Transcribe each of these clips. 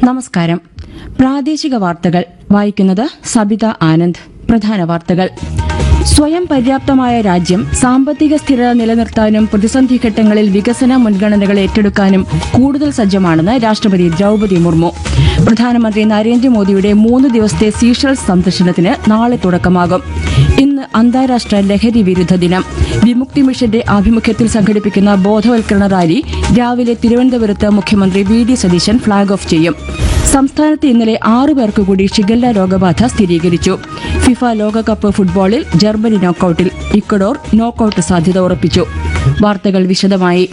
നമസ്കാരം പ്രാദേശിക വാർത്തകൾ വായിക്കുന്നത് സബിത ആനന്ദ് പ്രധാന വാർത്തകൾ സ്വയം പര്യാപ്തമായ രാജ്യം സാമ്പത്തിക സ്ഥിരത നിലനിർത്താനും പ്രതിസന്ധി ഘട്ടങ്ങളിൽ വികസന മുൻഗണനകൾ ഏറ്റെടുക്കാനും കൂടുതൽ സജ്ജമാണെന്ന് രാഷ്ട്രപതി ദ്രൗപതി മുർമു പ്രധാനമന്ത്രി നരേന്ദ്രമോദിയുടെ മൂന്ന് ദിവസത്തെ സീഷൽസ് സന്ദർശനത്തിന് നാളെ തുടക്കമാകും ഇന്ന് അന്താരാഷ്ട്ര ലഹരി വിരുദ്ധ ദിനം വിമുക്തി മിഷന്റെ ആഭിമുഖ്യത്തിൽ സംഘടിപ്പിക്കുന്ന ബോധവൽക്കരണ റാലി രാവിലെ തിരുവനന്തപുരത്ത് മുഖ്യമന്ത്രി V D Satheesan flag off ചെയ്യും സംസ്ഥാനത്ത് ഇന്നലെ ആറു പേർക്ക് കൂടി ഷിഗല്ല രോഗബാധ സ്ഥിരീകരിച്ചു ഫിഫ ലോകകപ്പ് ഫുട്ബോളിൽ ജർമ്മനി നോക്കൌട്ടിൽ ഇക്വഡോർ നോക്കൌട്ട് സാധ്യത ഉറപ്പിച്ചു വാർത്തകൾ വിശദമായി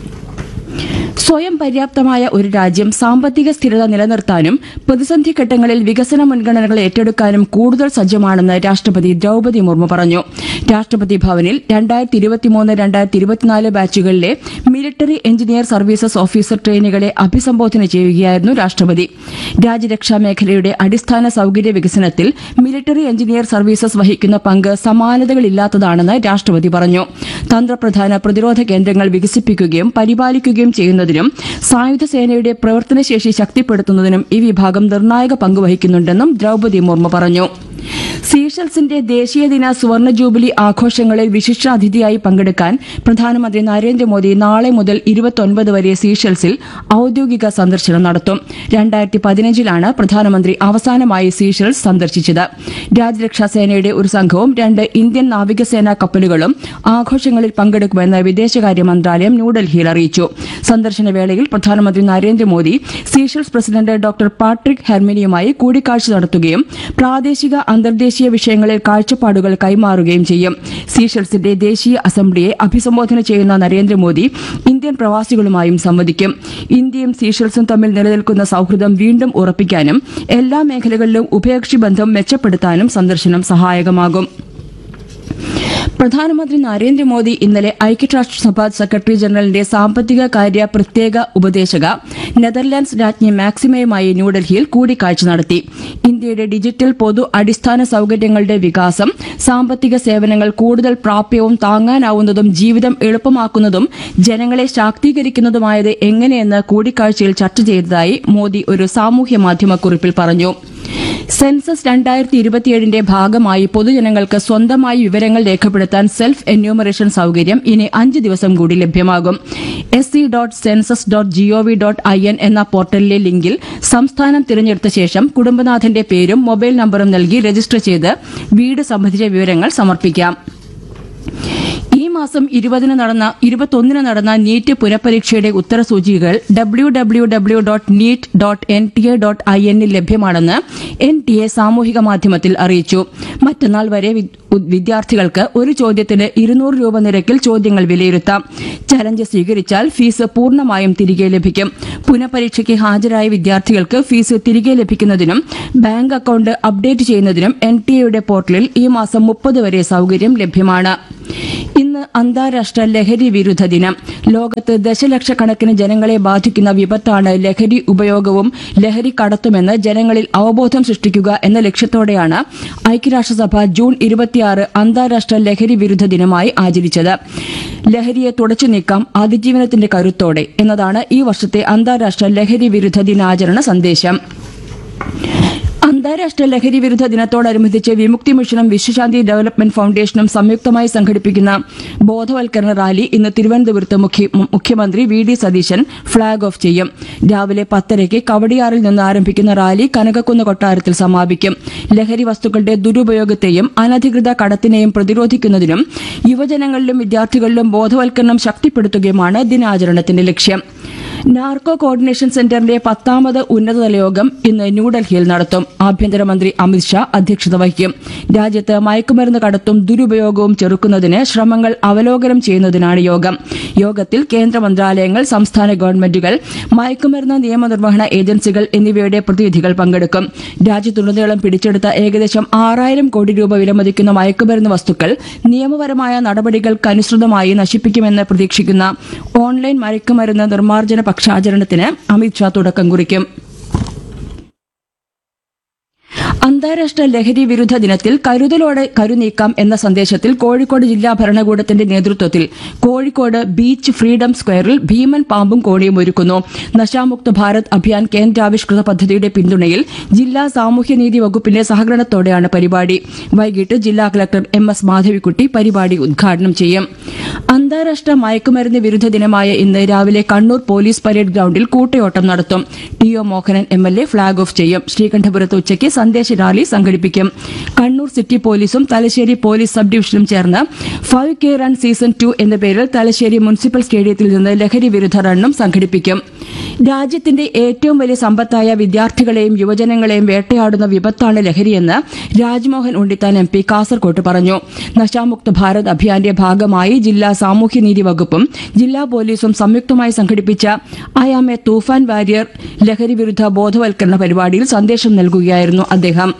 സ്വയം പര്യാപ്തമായ ഒരു രാജ്യം സാമ്പത്തിക സ്ഥിരത നിലനിർത്താനും പ്രതിസന്ധി ഘട്ടങ്ങളിൽ വികസന മുൻഗണനകൾ ഏറ്റെടുക്കാനും കൂടുതൽ സജ്ജമാണെന്ന് രാഷ്ട്രപതി ദ്രൌപതി മുർമു പറഞ്ഞു രാഷ്ട്രപതി ഭവനിൽ രണ്ടായിരത്തി ഇരുപത്തിമൂന്ന് രണ്ടായിരത്തി ഇരുപത്തിനാല് ബാച്ചുകളിലെ മിലിറ്ററി എഞ്ചിനീയർ സർവീസസ് ഓഫീസർ ട്രെയിനികളെ അഭിസംബോധന ചെയ്യുകയായിരുന്നു രാഷ്ട്രപതി രാജ്യരക്ഷാ മേഖലയുടെ അടിസ്ഥാന സൌകര്യ വികസനത്തിൽ മിലിറ്ററി എഞ്ചിനീയർ സർവീസസ് വഹിക്കുന്ന പങ്ക് സമാനതകളില്ലാത്തതാണെന്ന് രാഷ്ട്രപതി പറഞ്ഞു തന്ത്രപ്രധാന പ്രതിരോധ കേന്ദ്രങ്ങൾ വികസിപ്പിക്കുകയും പരിപാലിക്കുകയും ചെയ്യുന്നതിനും സായുധ സേനയുടെ പ്രവർത്തനശേഷി ശക്തിപ്പെടുത്തുന്നതിനും ഈ വിഭാഗം നിർണായക പങ്ക് വഹിക്കുന്നുണ്ടെന്നും ദ്രൌപതി മുർമു പറഞ്ഞു സീഷൽസിന്റെ ദേശീയദിന സുവർണ ജൂബിലി ആഘോഷങ്ങളിൽ വിശിഷ്ടാതിഥിയായി പങ്കെടുക്കാൻ പ്രധാനമന്ത്രി നരേന്ദ്രമോദി നാളെ മുതൽ ഇരുപത്തൊൻപത് വരെ സീഷൽസിൽ ഔദ്യോഗിക സന്ദർശനം നടത്തും രണ്ടായിരത്തി പതിനഞ്ചിലാണ് പ്രധാനമന്ത്രി അവസാനമായി സീഷൽസ് സന്ദർശിച്ചത് രാജ്യരക്ഷാ സേനയുടെ ഒരു സംഘവും രണ്ട് ഇന്ത്യൻ നാവികസേനാ കപ്പലുകളും ആഘോഷങ്ങളിൽ പങ്കെടുക്കുമെന്ന് വിദേശകാര്യ മന്ത്രാലയം ന്യൂഡൽഹിയിൽ അറിയിച്ചു സന്ദർശന വേളയിൽ പ്രധാനമന്ത്രി Narendra Modi Seychelles president doctor Patrick ഹെർമിനിയുമായി കൂടിക്കാഴ്ച നടത്തുകയും പ്രാദേശിക അന്തർദേശീയ വിഷയങ്ങളിൽ കാഴ്ചപ്പാടുകൾ കൈമാറുകയും ചെയ്യും സീഷൽസിന്റെ ദേശീയ അസംബ്ലിയെ അഭിസംബോധന ചെയ്യുന്ന നരേന്ദ്രമോദി ഇന്ത്യൻ പ്രവാസികളുമായും സംവദിക്കും ഇന്ത്യയും സീഷൽസും തമ്മിൽ നിലനിൽക്കുന്ന സൌഹൃദം വീണ്ടും ഉറപ്പിക്കാനും എല്ലാ മേഖലകളിലും ഉഭയകക്ഷി ബന്ധം മെച്ചപ്പെടുത്താനും സന്ദർശനം സഹായകമാകും പ്രധാനമന്ത്രി നരേന്ദ്രമോദി ഇന്നലെ ഐക്യരാഷ്ട്രസഭ സെക്രട്ടറി ജനറലിന്റെ സാമ്പത്തിക കാര്യ പ്രത്യേക ഉപദേശക നെതർലാൻഡ്സ് രാജ്ഞി മാക്സിമയുമായി ന്യൂഡൽഹിയിൽ കൂടിക്കാഴ്ച നടത്തി ഇന്ത്യയുടെ ഡിജിറ്റൽ പൊതു അടിസ്ഥാന സൌകര്യങ്ങളുടെ വികാസം സാമ്പത്തിക സേവനങ്ങൾ കൂടുതൽ പ്രാപ്യവും താങ്ങാനാവുന്നതും ജീവിതം എളുപ്പമാക്കുന്നതും ജനങ്ങളെ ശാക്തീകരിക്കുന്നതുമായത് എങ്ങനെയെന്ന് കൂടിക്കാഴ്ചയിൽ ചർച്ച ചെയ്തതായി മോദി ഒരു സാമൂഹ്യ മാധ്യമ കുറിപ്പിൽ പറഞ്ഞു സെൻസസ് രണ്ടായിരത്തി ഇരുപത്തിയേഴിന്റെ ഭാഗമായി പൊതുജനങ്ങൾക്ക് സ്വന്തമായി വിവരങ്ങൾ രേഖപ്പെടുത്താൻ സെൽഫ് എന്യൂമറേഷൻ സൌകര്യം ഇനി അഞ്ച് ദിവസം കൂടി ലഭ്യമാകും S C dot census dot GOV dot I N എന്ന പോർട്ടലിലെ ലിങ്കിൽ സംസ്ഥാനം തിരഞ്ഞെടുത്ത ശേഷം കുടുംബനാഥന്റെ പേരും മൊബൈൽ നമ്പറും നൽകി രജിസ്റ്റർ ചെയ്ത് വീട് സംബന്ധിച്ച വിവരങ്ങൾ സമർപ്പിക്കാം ഈ മാസം ഇരുപതിന് നടന്ന ഇരുപത്തൊന്നിന് നടന്ന നീറ്റ് പുനഃപരീക്ഷയുടെ ഉത്തരസൂചികകൾ W W W dot NEET dot N T A dot I എന്നിൽ ലഭ്യമാണെന്ന് എൻ ടി എ സാമൂഹിക മാധ്യമത്തിൽ അറിയിച്ചു മറ്റന്നാൾ വരെ വി- ഉ- വിദ്യാർത്ഥികൾക്ക് ഒരു ചോദ്യത്തിന് ഇരുന്നൂറ് രൂപ നിരക്കിൽ ചോദ്യങ്ങൾ വിലയിരുത്താം ചലഞ്ച് സ്വീകരിച്ചാൽ ഫീസ് പൂർണ്ണമായും തിരികെ ലഭിക്കും പുനഃപരീക്ഷയ്ക്ക് ഹാജരായ വിദ്യാർത്ഥികൾക്ക് ഫീസ് തിരികെ ലഭിക്കുന്നതിനും ബാങ്ക് അക്കൌണ്ട് അപ്ഡേറ്റ് ചെയ്യുന്നതിനും എൻ ടി എയുടെ പോർട്ടലിൽ ഈ മാസം മുപ്പത് വരെ സൌകര്യം ലഭ്യമാണ് ഇന്ന് അന്താരാഷ്ട്ര ലഹരി വിരുദ്ധ ദിനം ലോകത്ത് ദശലക്ഷക്കണക്കിന് ജനങ്ങളെ ബാധിക്കുന്ന വിപത്താണ് ലഹരി ഉപയോഗവും ലഹരി കടത്തുമെന്ന് ജനങ്ങളിൽ അവബോധം സൃഷ്ടിക്കുക എന്ന ലക്ഷ്യത്തോടെയാണ് ഐക്യരാഷ്ട്രസഭ ജൂൺ ഇരുപത്തിയാറ് അന്താരാഷ്ട്ര ലഹരി വിരുദ്ധ ദിനമായി ആചരിച്ചത് ലഹരിയെ തുടച്ചു നീക്കാം അതിജീവനത്തിന്റെ കരുത്തോടെ എന്നതാണ് ഈ വർഷത്തെ അന്താരാഷ്ട്ര ലഹരി വിരുദ്ധ ദിനാചരണ സന്ദേശം അന്താരാഷ്ട്ര ലഹരി വിരുദ്ധ ദിനത്തോടനുബന്ധിച്ച് വിമുക്തി മിഷനും വിശ്വശാന്തി ഡെവലപ്മെന്റ് ഫൌണ്ടേഷനും സംയുക്തമായി സംഘടിപ്പിക്കുന്ന ബോധവൽക്കരണ റാലി ഇന്ന് തിരുവനന്തപുരത്ത് മുഖ്യ- മുഖ്യമന്ത്രി V D Satheesan flag off ചെയ്യും രാവിലെ പത്തരയ്ക്ക് കവടിയാറിൽ നിന്ന് ആരംഭിക്കുന്ന റാലി കനകക്കുന്ന് കൊട്ടാരത്തിൽ സമാപിക്കും ലഹരി വസ്തുക്കളുടെ ദുരുപയോഗത്തെയും അനധികൃത കടത്തിനെയും പ്രതിരോധിക്കുന്നതിനും യുവജനങ്ങളിലും വിദ്യാർത്ഥികളിലും ബോധവൽക്കരണം ശക്തിപ്പെടുത്തുകയുമാണ് ദിനാചരണത്തിന്റെ ലക്ഷ്യം നാർക്കോ കോർഡിനേഷൻ സെന്ററിന്റെ പത്താമത് ഉന്നതതല യോഗം ഇന്ന് ന്യൂഡൽഹിയിൽ നടത്തും ആഭ്യന്തരമന്ത്രി അമിത്ഷാ അധ്യക്ഷത വഹിക്കും രാജ്യത്ത് മയക്കുമരുന്ന് കടത്തും ദുരുപയോഗവും ചെറുക്കുന്നതിന് ശ്രമങ്ങൾ അവലോകനം ചെയ്യുന്നതിനാണ് യോഗം യോഗത്തിൽ കേന്ദ്ര മന്ത്രാലയങ്ങൾ സംസ്ഥാന ഗവൺമെന്റുകൾ മയക്കുമരുന്ന് നിയമനിർവഹണ ഏജൻസികൾ എന്നിവയുടെ പ്രതിനിധികൾ പങ്കെടുക്കും രാജ്യത്തുടനീളം പിടിച്ചെടുത്ത ഏകദേശം ആറായിരം കോടി രൂപ വിലമതിക്കുന്ന മയക്കുമരുന്ന് വസ്തുക്കൾ നിയമപരമായ നടപടികൾക്കനുസൃതമായി നശിപ്പിക്കുമെന്ന് പ്രതീക്ഷിക്കുന്ന ഓൺലൈൻ മയക്കുമരുന്ന് നിർമ്മാർജ്ജന പക്ഷാചരണത്തിന് അമിത്ഷാ തുടക്കം കുറിക്കും അന്താരാഷ്ട്ര ലഹരി വിരുദ്ധ ദിനത്തിൽ കരുതലോടെ കരുനീക്കാം എന്ന സന്ദേശത്തിൽ കോഴിക്കോട് ജില്ലാ ഭരണകൂടത്തിന്റെ നേതൃത്വത്തിൽ കോഴിക്കോട് ബീച്ച് ഫ്രീഡം സ്ക്വയറിൽ ഭീമൻ പാമ്പും കോണിയും ഒരുക്കുന്നു നശാമുക്ത ഭാരത് അഭിയാൻ കേന്ദ്രാവിഷ്കൃത പദ്ധതിയുടെ പിന്തുണയിൽ ജില്ലാ സാമൂഹ്യനീതി വകുപ്പിന്റെ സഹകരണത്തോടെയാണ് പരിപാടി വൈകിട്ട് ജില്ലാ കളക്ടർ എം എസ് മാധവിക്കുട്ടി പരിപാടി ഉദ്ഘാടനം ചെയ്യും അന്താരാഷ്ട്ര മയക്കുമരുന്ന് വിരുദ്ധ ദിനമായ ഇന്ന് രാവിലെ കണ്ണൂർ പോലീസ് പരേഡ് ഗ്രൌണ്ടിൽ കൂട്ടയോട്ടം നടത്തും T O Mohanan M L A flag off ചെയ്യും ശ്രീകണ്ഠപുരത്ത് ഉച്ചയ്ക്ക് സന്ദേശ റാലി സംഘടിപ്പിക്കും കണ്ണൂർ സിറ്റി പോലീസും തലശ്ശേരി പോലീസ് സബ് ഡിവിഷനും ചേർന്ന് five K run season two എന്ന പേരിൽ തലശ്ശേരി മുനിസിപ്പൽ സ്റ്റേഡിയത്തിൽ നിന്ന് ലഹരി വിരുദ്ധ റണ്ണും സംഘടിപ്പിക്കും രാജ്യത്തിന്റെ ഏറ്റവും വലിയ സമ്പത്തായ വിദ്യാർത്ഥികളെയും യുവജനങ്ങളെയും വേട്ടയാടുന്ന വിപത്താണ് ലഹരിയെന്ന് രാജ്മോഹൻ ഉണ്ണിത്താൻ എം പി കാസർകോട്ട് പറഞ്ഞു നശാമുക്ത ഭാരത് അഭിയാന്റെ ഭാഗമായി ജില്ലാ സാമൂഹ്യനീതി വകുപ്പും ജില്ലാ പോലീസും സംയുക്തമായി സംഘടിപ്പിച്ച I am a Toofan warrior ലഹരി വിരുദ്ധ ബോധവൽക്കരണ പരിപാടിയിൽ സന്ദേശം നൽകുകയായിരുന്നു അദ്ദേഹം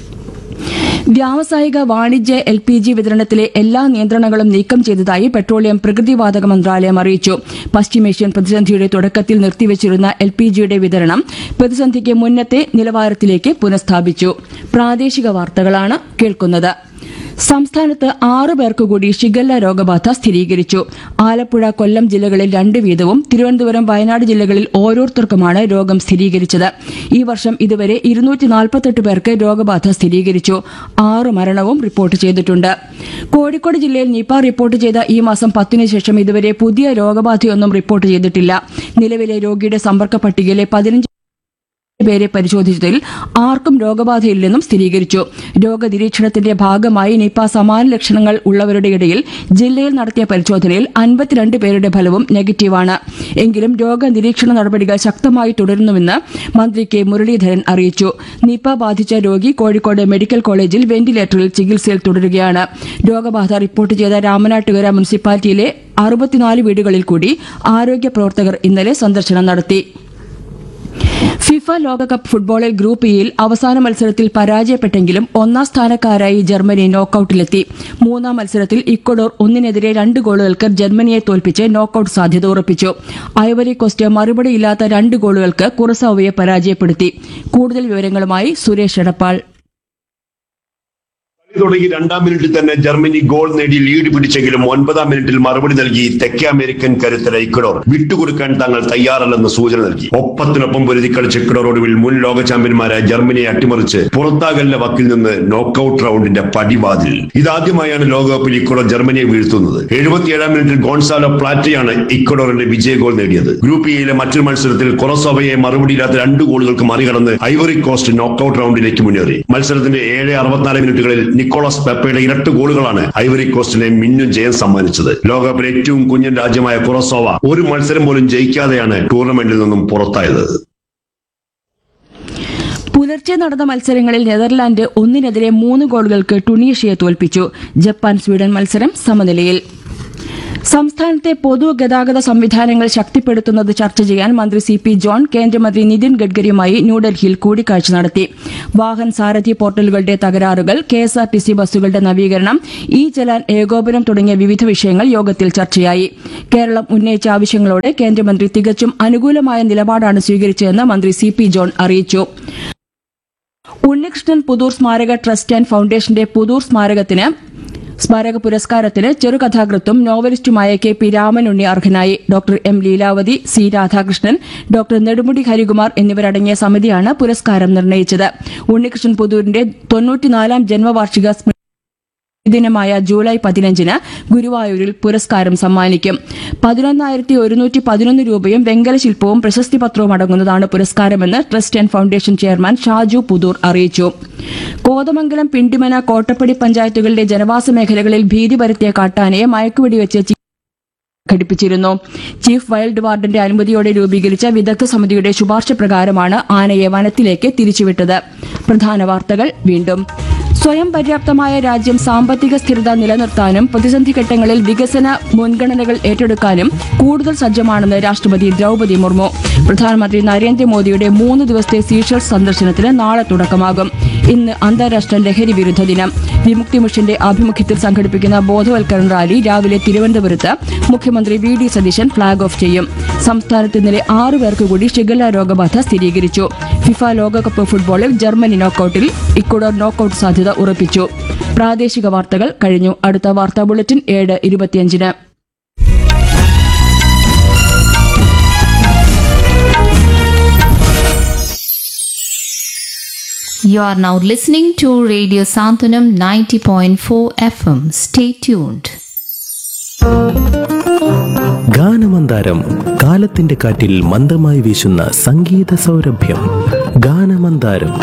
വ്യാവസായിക വാണിജ്യ എൽ പി ജി വിതരണത്തിലെ എല്ലാ നിയന്ത്രണങ്ങളും നീക്കം ചെയ്തതായി പെട്രോളിയം പ്രകൃതിവാതക മന്ത്രാലയം അറിയിച്ചു പശ്ചിമേഷ്യൻ പ്രതിസന്ധിയുടെ തുടക്കത്തിൽ നിർത്തിവച്ചിരുന്ന എൽ പി ജിയുടെ വിതരണം പ്രതിസന്ധിക്ക് മുന്നത്തെ നിലവാരത്തിലേക്ക് പുനഃസ്ഥാപിച്ചു പ്രാദേശിക വാർത്തകളാണ് കേൾക്കുന്നത് സംസ്ഥാനത്ത് ആറു പേർക്ക് കൂടി ഷിഗല്ല രോഗബാധ സ്ഥിരീകരിച്ചു ആലപ്പുഴ കൊല്ലം ജില്ലകളിൽ രണ്ട് വീതവും തിരുവനന്തപുരം വയനാട് ജില്ലകളിൽ ഓരോരുത്തർക്കുമാണ് രോഗം സ്ഥിരീകരിച്ചത് ഈ വർഷം ഇതുവരെ ഇരുന്നൂറ്റി നാൽപ്പത്തെട്ട് പേർക്ക് രോഗബാധ സ്ഥിരീകരിച്ചു ആറ് മരണവും റിപ്പോർട്ട് ചെയ്തിട്ടുണ്ട് കോഴിക്കോട് ജില്ലയിൽ നിപ റിപ്പോർട്ട് ചെയ്ത ഈ മാസം പത്തിനു ശേഷം ഇതുവരെ പുതിയ രോഗബാധയൊന്നും റിപ്പോർട്ട് ചെയ്തിട്ടില്ല നിലവിലെ രോഗിയുടെ സമ്പർക്ക പട്ടികയിലെ പതിനഞ്ച് പേരെ പരിശോധിച്ചതിൽ ആർക്കും രോഗബാധയില്ലെന്നും സ്ഥിരീകരിച്ചു രോഗനിരീക്ഷണത്തിന്റെ ഭാഗമായി നിപ സമാന ലക്ഷണങ്ങൾ ഉള്ളവരുടെ ഇടയിൽ ജില്ലയിൽ നടത്തിയ പരിശോധനയിൽ അൻപത്തിരണ്ട് പേരുടെ ഫലവും നെഗറ്റീവാണ് എങ്കിലും രോഗനിരീക്ഷണ നടപടികൾ ശക്തമായി തുടരുന്നുവെന്ന് മന്ത്രി കെ മുരളീധരൻ അറിയിച്ചു നിപ ബാധിച്ച രോഗി കോഴിക്കോട് മെഡിക്കൽ കോളേജിൽ വെന്റിലേറ്ററിൽ ചികിത്സയിൽ തുടരുകയാണ് രോഗബാധ റിപ്പോർട്ട് ചെയ്ത രാമനാട്ടുകര മുനിസിപ്പാലിറ്റിയിലെ അറുപത്തിനാല് വീടുകളിൽ കൂടി ആരോഗ്യ പ്രവർത്തകർ ഇന്നലെ സന്ദർശനം നടത്തി ഫിഫ ലോകകപ്പ് ഫുട്ബോളിൽ ഗ്രൂപ്പ് ഇയിൽ അവസാന മത്സരത്തിൽ പരാജയപ്പെട്ടെങ്കിലും ഒന്നാം സ്ഥാനക്കാരായി ജർമ്മനി നോക്കൌട്ടിലെത്തി മൂന്നാം മത്സരത്തിൽ ഇക്വഡോർ ഒന്നിനെതിരെ രണ്ട് ഗോളുകൾക്ക് ജർമ്മനിയെ തോൽപ്പിച്ച് നോക്കൌട്ട് സാധ്യത ഉറപ്പിച്ചു ഐവറി കോസ്റ്റ് മറുപടിയില്ലാത്ത രണ്ട് ഗോളുകൾക്ക് കുറസാവയെ പരാജയപ്പെടുത്തി കൂടുതൽ വിവരങ്ങളുമായി സുരേഷ് എടപ്പാൾ കളി തുടങ്ങി രണ്ടാം മിനിറ്റിൽ തന്നെ ജർമ്മനി ഗോൾ നേടി ലീഡ് പിടിച്ചെങ്കിലും ഒൻപതാം മിനിറ്റിൽ മറുപടി നൽകി തെക്കേ അമേരിക്കൻ കരുത്തര ഇക്വഡോർ വിട്ടുകൊടുക്കാൻ തങ്ങൾ തയ്യാറല്ലെന്ന് സൂചന നൽകി ഒപ്പത്തിനൊപ്പം പൊരുതി കളിച്ച ഇക്വഡോർ ഒടുവിൽ മുൻ ലോക ചാമ്പ്യന്മാരായ ജർമ്മനിയെ അട്ടിമറിച്ച് പുറത്താകലിന്റെ വക്കിൽ നിന്ന് നോക്കൌട്ട് റൗണ്ടിന്റെ പടിവാതിൽ ഇതാദ്യമായാണ് ലോകകപ്പിൽ ഇക്വഡോർ ജർമ്മനിയെ വീഴ്ത്തുന്നത് എഴുപത്തിയേഴാം മിനിറ്റിൽ ഗോൺസാലോ പ്ലാറ്റയാണ് ഇക്വഡോറിന്റെ വിജയ ഗോൾ നേടിയത് ഗ്രൂപ്പ് ഇയിലെ മറ്റൊരു മത്സരത്തിൽ കൊറസോവയെ മറുപടിയില്ലാത്ത രണ്ട് ഗോളുകൾക്ക് മറികടന്ന് ഐവറി കോസ്റ്റ് നോക്കൌട്ട് റൗണ്ടിലേക്ക് മുന്നേറി മത്സരത്തിന്റെ ഏഴ് അറുപത്തിനാല് മിനിറ്റുകളിൽ നിക്കോളസ് പെപ്പയുടെ ഇരട്ട ഗോളുകളാണ് ഐവറി കോസ്റ്റിനെ മിന്നും ജയം സമ്മാനിച്ചത് ലോകകപ്പിലെ ഏറ്റവും കുഞ്ഞൻ രാജ്യമായ കുറസോവ ഒരു മത്സരം പോലും ജയിക്കാതെയാണ് ടൂർണമെന്റിൽ നിന്നും പുറത്തായത് പുലർച്ചെ നടന്ന മത്സരങ്ങളിൽ നെതർലാൻഡ് ഒന്നിനെതിരെ മൂന്ന് ഗോളുകൾക്ക് ടുണീഷ്യയെ തോൽപ്പിച്ചു ജപ്പാൻ സ്വീഡൻ മത്സരം സമനിലയിൽ സംസ്ഥാനത്തെ പൊതുഗതാഗത സംവിധാനങ്ങൾ ശക്തിപ്പെടുത്തുന്നത് ചർച്ച ചെയ്യാൻ മന്ത്രി സി പി ജോൺ കേന്ദ്രമന്ത്രി നിതിൻ ഗഡ്കരിയുമായി ന്യൂഡൽഹിയിൽ കൂടിക്കാഴ്ച നടത്തി വാഹൻ സാരഥി പോർട്ടലുകളുടെ തകരാറുകൾ K S R T C ബസ്സുകളുടെ നവീകരണം ഇ ചലാൻ ഏകോപനം തുടങ്ങിയ വിവിധ വിഷയങ്ങൾ യോഗത്തിൽ ചർച്ചയായി കേരളം ഉന്നയിച്ച ആവശ്യങ്ങളോട് കേന്ദ്രമന്ത്രി തികച്ചും അനുകൂലമായ നിലപാടാണ് സ്വീകരിച്ചതെന്ന് മന്ത്രി സി പി ജോൺ അറിയിച്ചു ഉണ്ണികൃഷ്ണൻ പുതൂർ സ്മാരക ട്രസ്റ്റ് ആൻഡ് ഫൌണ്ടേഷന്റെ പുതൂർ സ്മാരകത്തിന് സ്മാരക പുരസ്കാരത്തിന് ചെറുകഥാകൃത്തും നോവലിസ്റ്റുമായ കെ പി രാമനുണ്ണി അർഹനായി doctor M Leelavathi C Radhakrishnan doctor Nedumudi Harikumar എന്നിവരടങ്ങിയ സമിതിയാണ് പുരസ്കാരം നിർണയിച്ചത് ഉണ്ണികൃഷ്ണൻ പുതൂരിന്റെ തൊണ്ണൂറ്റിനാലാം ജന്മവാർഷിക സ്മൃതി ദിനമായ ജൂലൈ പതിനഞ്ചിന് ഗുരുവായൂരിൽ പുരസ്കാരം സമ്മാനിക്കും പതിനൊന്നായിരത്തി ഒരുന്നൂറ്റി പതിനൊന്ന് രൂപയും വെങ്കല ശില്പവും പ്രശസ്തി പത്രവും അടങ്ങുന്നതാണ് പുരസ്കാരമെന്ന് trust and foundation chairman Shaju Puthur അറിയിച്ചു കോതമംഗലം പിണ്ടിമന കോട്ടപ്പടി പഞ്ചായത്തുകളിലെ ജനവാസ മേഖലകളിൽ ഭീതി പരത്തിയ കാട്ടാനയെ മയക്കുവെടിവെച്ച് ചി- ഘടിപ്പിച്ചിരുന്നു ചീഫ് വൈൽഡ് വാർഡന്റെ അനുമതിയോടെ രൂപീകരിച്ച വിദഗ്ധ സമിതിയുടെ ശുപാർശ പ്രകാരമാണ് ആനയെ വനത്തിലേക്ക് തിരിച്ചുവിട്ടത് പ്രധാന വാർത്തകൾ വീണ്ടും സ്വയം പര്യാപ്തമായ രാജ്യം സാമ്പത്തിക സ്ഥിരത നിലനിർത്താനും പ്രതിസന്ധി ഘട്ടങ്ങളിൽ വികസന മുൻഗണനകൾ ഏറ്റെടുക്കാനും കൂടുതൽ സജ്ജമാണെന്ന് രാഷ്ട്രപതി ദ്രൗപദി മുർമു പ്രധാനമന്ത്രി നരേന്ദ്രമോദിയുടെ മൂന്ന് ദിവസത്തെ സീഷൽസ് സന്ദർശനത്തിന് നാളെ തുടക്കമാകും ഇന്ന് അന്താരാഷ്ട്ര ലഹരി വിരുദ്ധ ദിനം വിമുക്തി മിഷന്റെ ആഭിമുഖ്യത്തിൽ സംഘടിപ്പിക്കുന്ന ബോധവൽക്കരണ റാലി രാവിലെ തിരുവനന്തപുരത്ത് മുഖ്യമന്ത്രി V D Satheesan flag off ചെയ്യും സംസ്ഥാനത്ത് ഇന്നലെ ആറു പേർക്ക് കൂടി ഷിഗല്ല രോഗബാധ സ്ഥിരീകരിച്ചു ഫിഫ ലോകകപ്പ് ഫുട്ബോളിൽ ജർമ്മനി നോക്കൌട്ടിൽ ഇക്വഡോർ നോക്കൌട്ട് സാധ്യത ഉറപ്പിച്ചു പ്രാദേശിക വാർത്തകൾ കഴിഞ്ഞു അടുത്ത വാർത്താ ബുള്ളറ്റിൻ ഏഴ് ഇരുപത്തിയഞ്ചിന് You are now listening to Radio Santanam 90.4 FM. Stay tuned. ഗാനമന്ദാരം കാലത്തിന്റെ കാറ്റിൽ മന്ദമായി വീശുന്ന സംഗീത സൗരഭ്യം ഗാനമന്ദാരം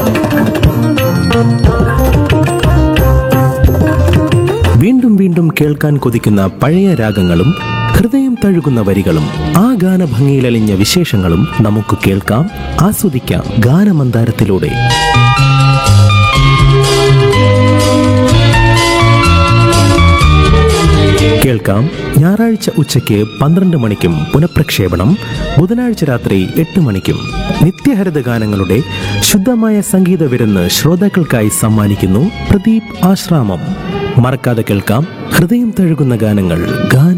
വീണ്ടും വീണ്ടും കേൾക്കാൻ കൊതിക്കുന്ന പഴയ രാഗങ്ങളും ഹൃദയം തഴുകുന്ന വരികളും ആ ഗാനഭംഗിയിലലിഞ്ഞ വിശേഷങ്ങളും നമുക്ക് കേൾക്കാം ആസ്വദിക്കാം ഗാനമന്ദാരത്തിലൂടെ കേൾക്കാം ഞായറാഴ്ച ഉച്ചയ്ക്ക് പന്ത്രണ്ട് മണിക്കും പുനഃപ്രക്ഷേപണം ബുധനാഴ്ച രാത്രി എട്ട് മണിക്കും നിത്യഹരിത ഗാനങ്ങളുടെ ശുദ്ധമായ സംഗീത വിരുന്ന് ശ്രോതാക്കൾക്കായി സമ്മാനിക്കുന്നു പ്രദീപ് ആശ്രാമം മറക്കാതെ കേൾക്കാം ഹൃദയം തഴുകുന്ന ഗാനങ്ങൾ ഗാന